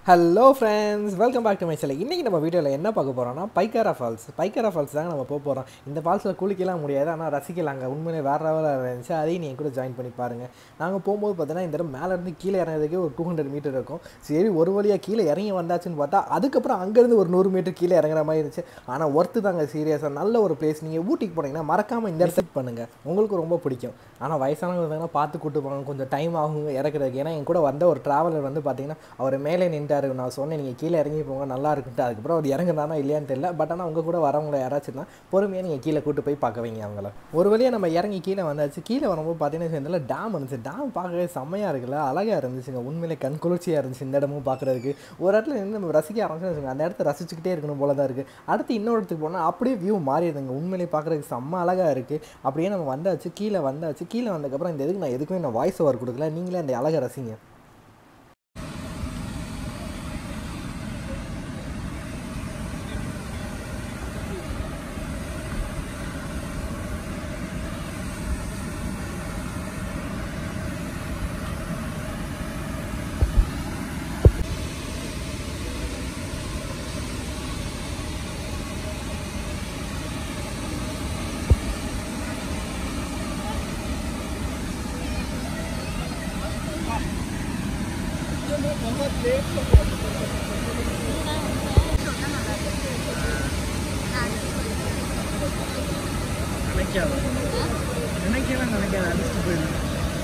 hello friends welcome back to my channel இன்றைக்கி நம்ம வீடியோவில் என்ன பார்க்க போகிறோம்னா பைக்காரா ஃபால்ஸ் பைக்காரா ஃபால்ஸ் தாங்க நம்ம போக போகிறோம் இந்த ஃபால்ஸில் குளிக்கலாம் முடியாது ஆனால் ரசிக்கலாங்க உண்மையிலே வேறு லெவலாக இருந்துச்சு அதையும் நீங்கள் கூட ஜாயின் பண்ணி பாருங்கள் நாங்கள் போகும்போது பார்த்தீங்கன்னா இந்த தடவை மேலேருந்து கீழே இறங்குறதுக்கே ஒரு டூ ஹண்ட்ரட் மீட்டர் இருக்கும் சரி ஒரு வழியாக கீழே இறங்கி வந்தாச்சுன்னு பார்த்தா அதுக்கப்புறம் அங்கேருந்து ஒரு நூறு மீட்டர் கீழே இறங்குற மாதிரி இருந்துச்சு ஆனால் ஒர்த்து தாங்க சீரியஸாக நல்ல ஒரு பிளேஸ் நீங்கள் ஊட்டிக்கு போனீங்கன்னா மறக்காமல் இந்த இடத்துக்கு பண்ணுங்கள் உங்களுக்கு ரொம்ப பிடிக்கும் ஆனால் வயசானவங்க இருந்தாங்கன்னா பார்த்து கூட்டு போங்க கொஞ்சம் டைம் ஆகும் இறக்குறதுக்கு ஏன்னா என் கூட வந்த ஒரு ட்ராவலர் வந்து பார்த்தீங்கன்னா அவர் மேலே நின்றாரு நான் சொன்னேன் நீங்கள் கீழே இறங்கி போங்க நல்லா இருக்குன்ட்டு அதுக்கப்புறம் அவர் இறங்குனானா இல்லையான்னு தெரியல பட் ஆனால் உங்கள் கூட வரவங்களை யாராச்சும் தான் பொறுமையாக நீங்கள் கீழே கூட்டு போய் பார்க்க வைங்க அவங்கள ஒரு வழியாக நம்ம இறங்கி கீழே வந்தாச்சு கீழே வரும்போது பார்த்தீங்கன்னா இதில் டேம் இருந்துச்சு டேம் பார்க்கவே செம்மையாக இருக்குல்ல அழகாக இருந்துச்சுங்க உண்மையிலே கண் குளிர்ச்சியாக இருந்துச்சு இந்த இடமும் பார்க்குறதுக்கு ஒரு இடத்துல நின்று நம்ம ரசிக்க ஆரம்பிச்சு அந்த இடத்த ரசிச்சுக்கிட்டே இருக்கணும் போல தான் இருக்குது அடுத்து இன்னொரு இடத்துக்கு போனால் அப்படியே வியூ மாறிடுதுங்க உண்மையிலே பார்க்குறதுக்கு செம்ம அழகாக இருக்குது அப்படியே நம்ம வந்தாச்சு கீழே வந்தாச்சு கீழே வந்ததுக்கப்புறம் இந்த இதுக்கு நான் எதுக்குமே நான் வாய்ஸ் ஓவர் கொடுக்கல நீங்களே அந்த அழகை ரசிங்க நினைக்காத நினைக்கலாம் நினைக்காத அடிச்சுட்டு போயிடும்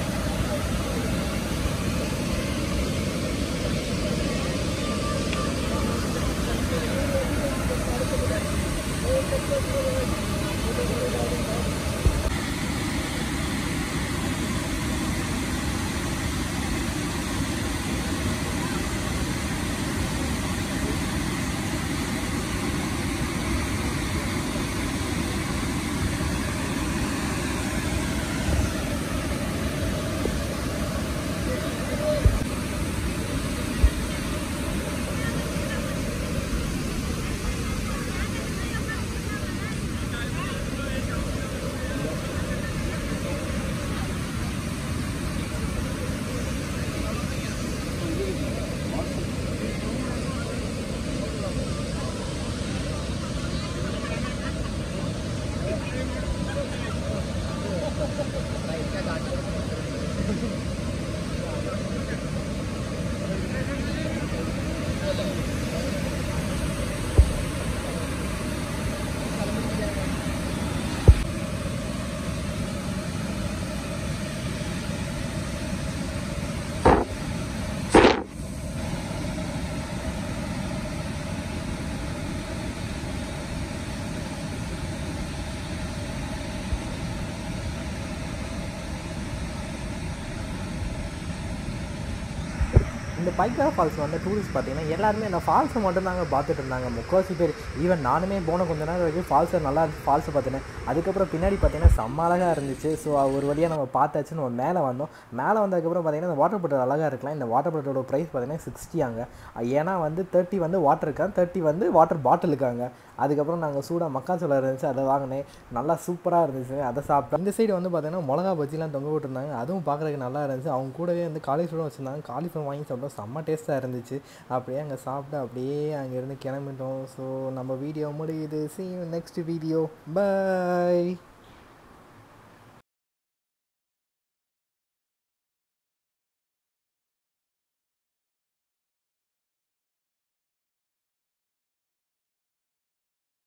இந்த பைக்காரா ஃபால்ஸ் வந்து டூரிஸ்ட் பார்த்தீங்கன்னா எல்லாருமே இந்த ஃபால்ஸை மட்டும் தாங்க பார்த்துட்டு இருந்தாங்க முக்கால்வாசி பேர் ஈவன் நானுமே போன கொஞ்ச நேரம் வரைக்கும் ஃபால்ஸை நல்லா இருந்துச்சு ஃபால்ஸை பார்த்துனேன் அதுக்கப்புறம் பின்னாடி பார்த்தீங்கன்னா செம்ம அழகாக இருந்துச்சு ஸோ ஒரு வழியாக நம்ம பார்த்தாச்சுன்னு நம்ம மேலே வந்தோம் மேலே வந்ததுக்கப்புறம் பார்த்தீங்கன்னா இந்த வாட்டர் பாட்டில் அழகாக இருக்கலாம் இந்த வாட்டர் பாட்டிலோட ப்ரைஸ் பார்த்தீங்கன்னா சிக்ஸ்டி அங்கே ஏன்னா வந்து தேர்ட்டி வந்து வாட்டர் இருக்காங்க தேர்ட்டி வந்து வாட்டர் பாட்டில் இருக்காங்க அதுக்கப்புறம் நாங்கள் சூடாக மக்காச்சோளம் இருந்துச்சு அதை வாங்கினேன் நல்லா சூப்பராக இருந்துச்சு அதை சாப்பிட்டோம் இந்த சைடு வந்து பார்த்தீங்கன்னா மிளகா பஜ்ஜிலாம் தொங்க விட்டுருந்தாங்க அதுவும் பார்க்குறதுக்கு நல்லா இருந்துச்சு அவங்க கூடவே வந்து காலிஃப்ளவர் வச்சுருந்தாங்க காலிஃப்ளவர் வாங்கி சாப்பிட்டோம் செம்ம டேஸ்ட்டாக இருந்துச்சு அப்படியே அங்கே சாப்பிட்டு அப்படியே அங்கேருந்து கிளம்பிட்டோம் ஸோ நம்ம வீடியோ முடியுது சி நெக்ஸ்ட் வீடியோ பை